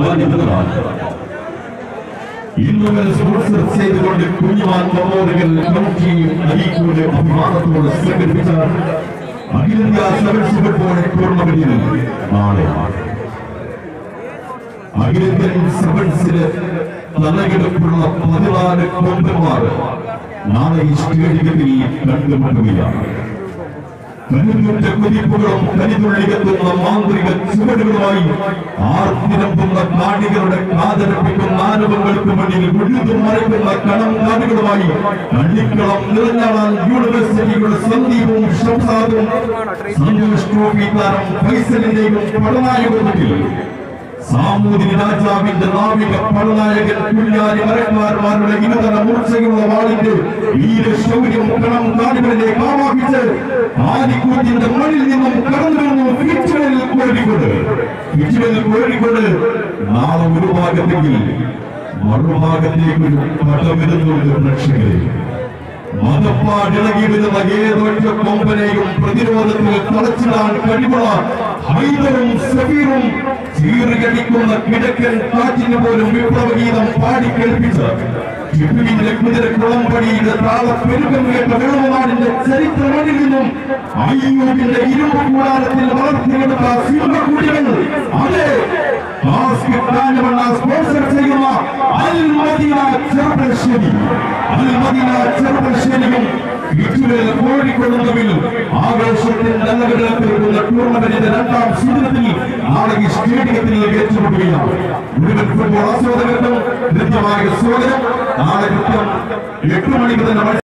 ബഹുമാനിക്കുന്നതാണ് ഇന്നുകൾ sponsor ചെയ്തുകൊണ്ട് കുഞ്ഞുമാൻ പ്രമോദകൻ കമ്മിറ്റിയും അരീക്കോട് അഭിമാനത്തോട് സംഘടിപ്പിച്ച അഖിലേന്ത്യാ സെവൻസ് ഫുട്ബോൾ ടൂർണമെന്റിൽ നാളെ അഖിലേന്ത്യൻ സെവൻസിന് തലയെടുപ്പുള്ള പതിനാല് കൊമ്പന്മാർ നാളെ ഈ സ്റ്റേഡിയത്തിൽ കണ്ടുമുട്ടുകയാണ് കരുത്തുറ്റ കുതിപ്പുകളും കരുതുള്ളികത്തുന്ന മാന്ത്രിക ചുവടുകളുമായി ആർത്തിരമ്പുന്ന കാണികളുടെ കാതരപ്പിക്കുന്ന ആരവങ്ങൾക്ക് മുന്നിൽ മുഴുതും മറയ്ക്കുന്ന കണം കാടുകളുമായി കള്ളിക്കളം നിറഞ്ഞാളാൻ യൂണിവേഴ്സിറ്റിയുടെ സന്ദീപവും ഷംസാദും സന്തോഷ് ട്രോഫി താരം ഫൈസലിന്റെയും പടനായകത്തിൽ സാമൂതിരി രാജാവിന്റെ നാവിക പടനായകൻ കുഞ്ഞാലി മരക്കാരന്മാരുടെ ഇനതര മൂർച്ചയുള്ള വാളിന്റെ വീരശൗര്യം കണം കാടുകളിലേക്ക് ആവാഹിച്ച് ആദിക്കൂത്തിന്റെ മണ്ണിൽ നിന്നും കടന്നു വരുന്നു ഫിറ്റുകളിൽ കോഴിക്കോട് ഫിറ്റുകളിൽ കോഴിക്കോട് നാളെ ഒരു ഭാഗത്തെങ്കിൽ മറുഭാഗത്തേക്ക് ഒരു പടവരുന്നുണ്ട് പ്രേക്ഷകരെ മതപ്പാടിളകിയിരുന്ന ഏതൊറ്റ കൊമ്പനെയും പ്രതിരോധത്തിൽ തളച്ചിടാൻ കഴിവുള്ള ഹൈദറും സഫീറും ചീറിയടിക്കുന്ന കിഴക്കൻ കാറ്റിന് പോലും വിപ്ലവഗീതം പാടിക്കേൾപ്പിച്ച് ടിപ്പുവിന്റെ കുതിര കുളമ്പടിയുടെ താളപ്പെരുക്കം കേട്ട വെള്ളനാടിന്റെ ചരിത്രമണിൽ നിന്നും അയ്യൂബിന്റെ ഇരുമ്പ് കൂടാരത്തിൽ വളർത്തിയെടുത്ത സിംഹക്കുടികൾ അതെ ബാസ്കറ്റ് ഗാനമണ്ണ സ്പോൺസർ ചെയ്യുന്ന അൽ മദീന ചെറുപ്പശ്ശേരി അൽ മദീന ചെറുപ്പശ്ശേരിയും ഇറ്റുവേൽ കോഴിക്കോട് തമ്മിൽ ആവേശത്തിൽ നല്ലവരെ തീർക്കുന്ന ടൂർണമെന്റിന്റെ രണ്ടാം സീസണത്തിൽ നാളെ ഈ സ്റ്റേഡിയത്തിൽ ഏറ്റുമുട്ടുകയാണ് മുഴുവൻ ഫുട്ബോൾ ആസ്വാദകർക്കും കൃത്യമായ സ്വാഗതം നാളെ കൃത്യം എട്ട് മണിക്ക് തന്നെ